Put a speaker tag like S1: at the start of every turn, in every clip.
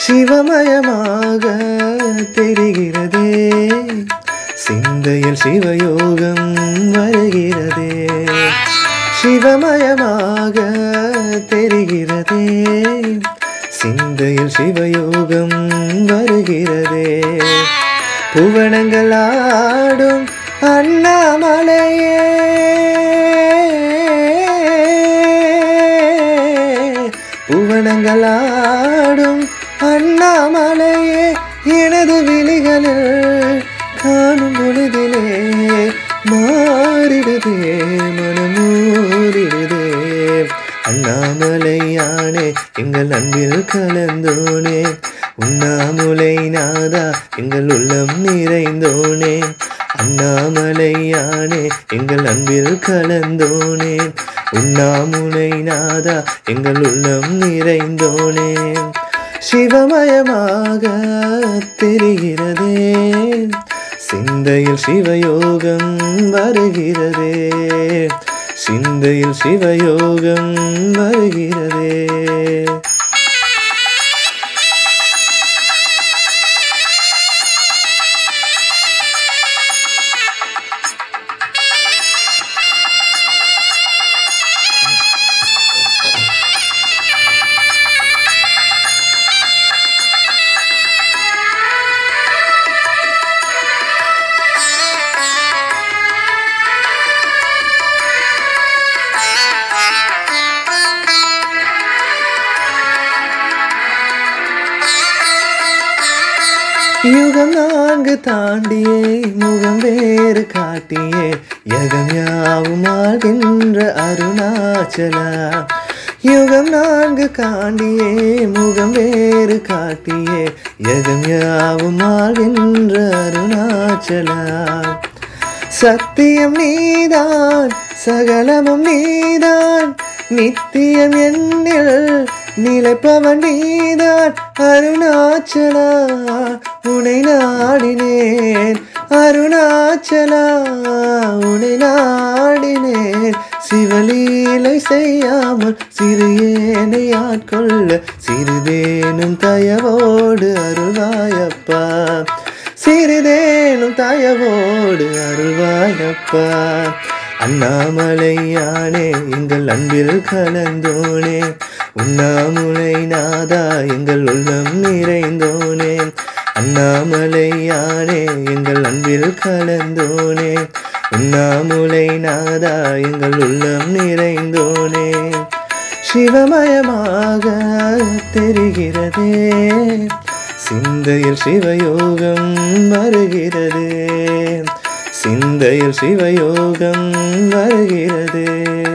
S1: சிவமயமாக தெரிகிறதே சிந்தையில் சிவயோகம் வருகிறதே சிவமயமாக தெரிகிறதே சிந்தையில் சிவயோகம் வருகிறதே புவனங்கள் ஆடும் அண்ணாமலையே புவனங்கள் ஆடும் அண்ணாமலையே எனது விழிகளில் காணும் பொழுதிலே மாறிடுதே மனமூறிடுதே அண்ணாமலையானே எங்கள் அன்பில் கலந்தோனே உண்ணாமுலை நாதா எங்கள் உள்ளம் நிறைந்தோனே அண்ணாமலையானே எங்கள் அன்பில் கலந்தோனே உண்ணாமுலை நாதா எங்கள் உள்ளம் நிறைந்தோனே சிவமயமாக தெரிகிறதே சிந்தையில் சிவயோகம் வருகிறதே சிந்தையில் சிவயோகம் வருகிறதே யுகம் நான்கு தாண்டியே முகம் வேறு காட்டியே யகம் யாவும் ஆகின்ற அருணாச்சலா யுகம் நான்கு காண்டியே முகம் வேறு காட்டியே யகம் யாவும் ஆகின்ற அருணாச்சலா சத்தியம் நீதான் சகலமும் நீதான் நித்தியம் என்னில் நிலைப்பவன் நீதான் அருணாச்சலா உனை நாடினேன் அருணாச்சலா உனை நாடினேன் சிவலீலை செய்யாமல் சிறு ஏனை ஆட்கொள்ள சிறிதேனும் தயவோடு அருள்வாயப்பா சிறிதேனும் தயவோடு அருள்வாயப்பா அண்ணாமலையானே எங்கள் அன்பில் கலந்தோனே உண்ணாமுலை நாதா எங்கள் உள்ளம் நிறைந்தோனே அண்ணாமலையானே எங்கள் அன்பில் கலந்தோனே உண்ணாமுலை நாதா எங்கள் உள்ளம் நிறைந்தோனே சிவமயமாக தெரிகிறதே சிந்தையில் சிவயோகம் வருகிறதே சிந்தையில் சிவயோகம் வருகிறதே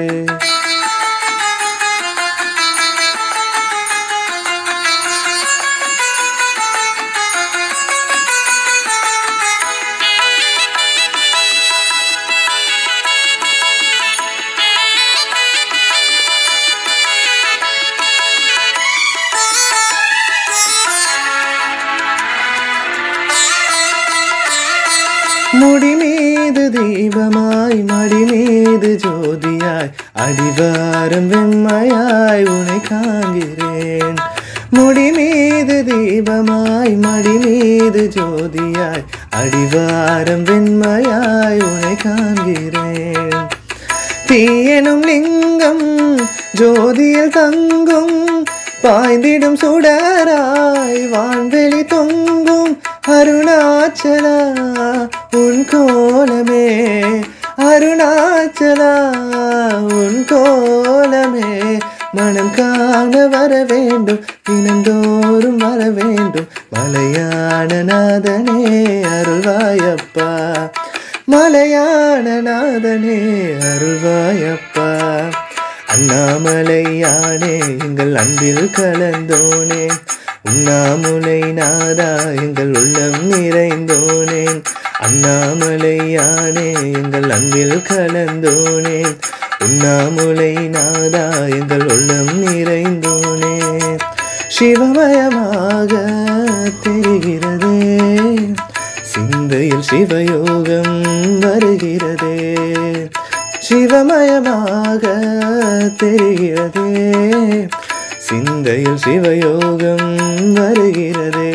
S1: முடி மீது தீபமாய் மடி மீது ஜோதியாய் அடிவாரம் வெம்மையாய் உனை காண்கிறேன் முடி மீது தீபமாய் மடி மீது ஜோதியாய் அடிவாரம் வெண்மையாய் உனை காண்கிறேன் தீயனும் லிங்கம் ஜோதியில் தங்கும் பாய்ந்திடும் சுடராய் வான்வெளி தொங்கும் அருணாச்சலா உன் கோலமே அருணாச்சலா உன் கோலமே மனம் காண வர வேண்டும் தினந்தோறும் வர வேண்டும் மலையான நாதனே அருள்வாயப்பா மலையான நாதனே அருள்வாயப்பா அண்ணாமலையானே எங்கள் அன்பில் கலந்தோனே உண்ணாமுலை நாதா எங்கள் உள்ளம் நிறைந்தோனே அண்ணாமலையானே எங்கள் அன்பில் கலந்தோனே உண்ணாமுலை நாதா எங்கள் உள்ளம் நிறைந்தோனே சிவமயமாக தெரிகிறதே சிந்தையில் சிவயோகம் வருகிறதே சிவமயமாக தெரிகிறதே சிந்தையில் சிவயோகம் வருகிறதே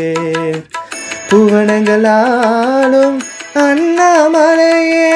S1: புவனங்களாலும் அண்ணாமலையே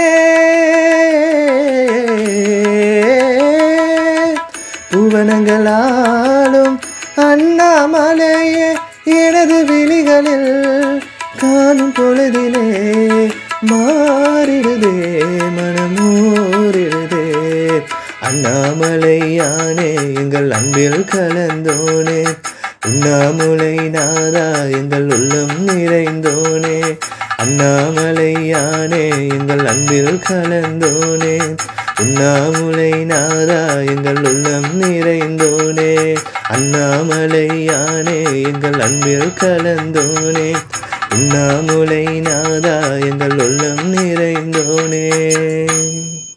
S1: புவனங்களாலும் அண்ணாமலையே எனது விழிகளில் காணும் பொழுதிலே மாறிடுதே மனமோரிடுதே அண்ணாமலையானே எங்கள் அன்பில் கலந்தோனே உண்ணாமுலை நாதா எங்கள் உள்ளம் நிறைந்தோனே அண்ணாமலையானே எங்கள் அன்பில் கலந்தோனே உண்ணாமுலை நாதா எங்கள் உள்ளம் நிறைந்தோனே அண்ணாமலையானே எங்கள் அன்பில் கலந்தோனே உண்ணாமுலை நாதா எங்கள் உள்ளம் நிறைந்தோனே